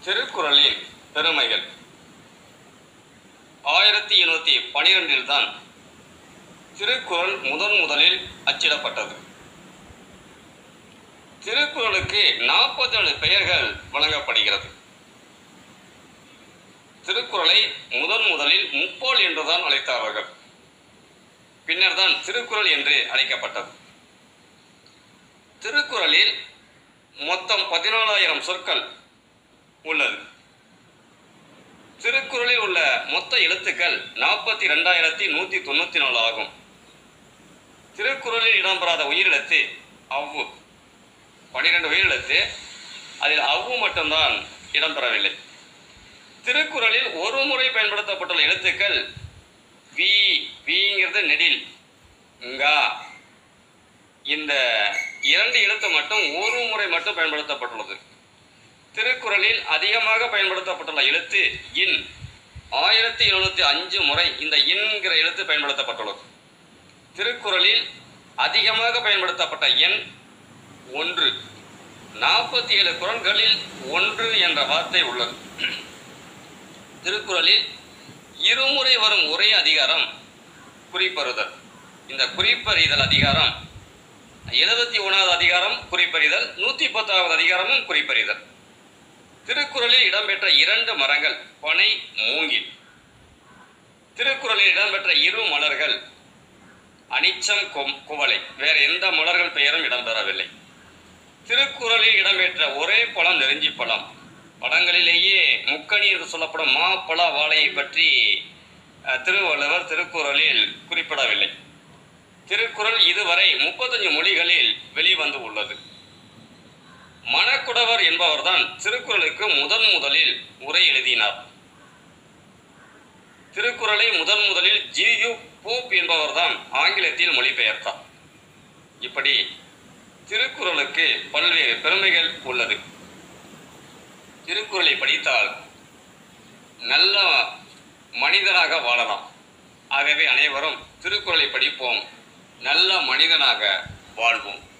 திருக்குறளின் பெருமைகள் ஆயிரத்தி எண்ணூற்றி பனிரெண்டில் தான் திருக்குறள் முதன் முதலில் அச்சிடப்பட்டது திருக்குறளுக்கு நாற்பத்தேழு பெயர்கள் வழங்கப்படுகிறது திருக்குறளை முதன் முதலில் முப்போல் என்றுதான் அழைத்தார்கள் பின்னர் தான் திருக்குறள் என்று அழைக்கப்பட்டது திருக்குறளில் மொத்தம் பதினாலாயிரம் சொற்கள் உள்ளது திருக்குறளில் உள்ள மொத்த எழுத்துக்கள் நாற்பத்தி ரெண்டாயிரத்தி நூற்றி தொண்ணூற்றி நாலு ஆகும் திருக்குறளில் இடம்பெறாத உயிரெழுத்து அவ்வு பன்னிரெண்டு உயிரெழுத்து அதில் அவ்வு மட்டும்தான் இடம்பெறவில்லை திருக்குறளில் ஒரு முறை பயன்படுத்தப்பட்டுள்ள எழுத்துக்கள் வி விங்கிறது நெடில் ngா இந்த இரண்டு எழுத்து மட்டும் ஒரு முறை மட்டும் பயன்படுத்தப்பட்டுள்ளது திருக்குறளில் அதிகமாக பயன்படுத்தப்பட்டுள்ள எழுத்து இன் ஆயிரத்தி எழுநூத்தி அஞ்சு முறை இந்த இன்கிற எழுத்து பயன்படுத்தப்பட்டுள்ளது திருக்குறளில் அதிகமாக பயன்படுத்தப்பட்ட எண் ஒன்று நாற்பத்தி ஏழு குரல்களில் ஒன்று என்ற வார்த்தை உள்ளது திருக்குறளில் இருமுறை வரும் ஒரே அதிகாரம் குறிப்பறுதல் இந்த குறிப்பறிதல் அதிகாரம் எழுபத்தி ஒன்றாவது அதிகாரம் குறிப்பறிதல் நூற்றி பத்தாவது அதிகாரமும் குறிப்பறிதல் திருக்குறளில் இடம்பெற்ற இரண்டு மரங்கள் பனை மூங்கில் திருக்குறளில் இடம்பெற்ற இரு மலர்கள் அனிச்சம் கொம் குவளை வேற எந்த மலர்கள் பெயரும் இடம்பெறவில்லை திருக்குறளில் இடம்பெற்ற ஒரே பழம் நெருஞ்சி பழம் பழங்களிலேயே முக்கணி என்று சொல்லப்படும் மா பழ வாழையை பற்றி அஹ், திருவள்ளுவர் திருக்குறளில் குறிப்பிடவில்லை திருக்குறள் இதுவரை முப்பத்தஞ்சு மொழிகளில் வெளிவந்து உள்ளது மணக்குடவர் என்பவர்தான் திருக்குறளுக்கு முதன் முதலில் உரை எழுதினார் திருக்குறளை முதன் முதலில் ஜியு போப் என்பவர்தான் ஆங்கிலத்தில் மொழிபெயர்த்தார் இப்படி திருக்குறளுக்கு பல்வேறு பெருமைகள் உள்ளது திருக்குறளை படித்தால் நல்ல மனிதனாக வாழலாம் ஆகவே அனைவரும் திருக்குறளை படிப்போம் நல்ல மனிதனாக வாழ்வோம்